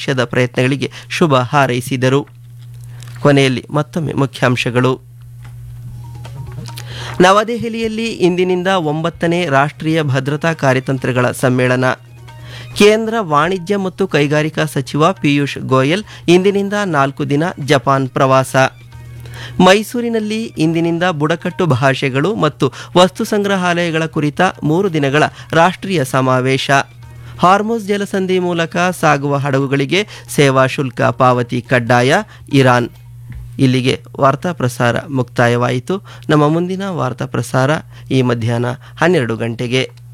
ಭವಿಷ್ಯದ ಪ್ರಯತ್ನಗಳಿಗೆ ಶುಭ ಹಾರೈಸಿದರು ಕೊನೆಯಲ್ಲಿ ಮತ್ತೊಮ್ಮೆ ಮುಖ್ಯಾಂಶಗಳು ನವದೆಹಲಿಯಲ್ಲಿ ಇಂದಿನಿಂದ ಒಂಬತ್ತನೇ ರಾಷ್ಟ್ರೀಯ ಭದ್ರತಾ ಕಾರ್ಯತಂತ್ರಗಳ ಸಮ್ಮೇಳನ ಕೇಂದ್ರ ವಾಣಿಜ್ಯ ಮತ್ತು ಕೈಗಾರಿಕಾ ಸಚಿವ ಪಿಯೂಷ್ ಗೋಯಲ್ ಇಂದಿನಿಂದ ನಾಲ್ಕು ದಿನ ಜಪಾನ್ ಪ್ರವಾಸ ಮೈಸೂರಿನಲ್ಲಿ ಇಂದಿನಿಂದ ಬುಡಕಟ್ಟು ಭಾಷೆಗಳು ಮತ್ತು ವಸ್ತು ಸಂಗ್ರಹಾಲಯಗಳ ಕುರಿತ ಮೂರು ದಿನಗಳ ರಾಷ್ಟ್ರೀಯ ಸಮಾವೇಶ ಹಾರ್ಮೋಸ್ ಜಲಸಂಧಿ ಮೂಲಕ ಸಾಗುವ ಹಡಗುಗಳಿಗೆ ಸೇವಾ ಶುಲ್ಕ ಪಾವತಿ ಕಡ್ಡಾಯ ಇರಾನ್ ಇಲ್ಲಿಗೆ ವಾರ್ತಾ ಪ್ರಸಾರ ಮುಕ್ತಾಯವಾಯಿತು ನಮ್ಮ ಮುಂದಿನ ವಾರ್ತಾ ಪ್ರಸಾರ ಈ ಮಧ್ಯಾಹ್ನ ಹನ್ನೆರಡು ಗಂಟೆಗೆ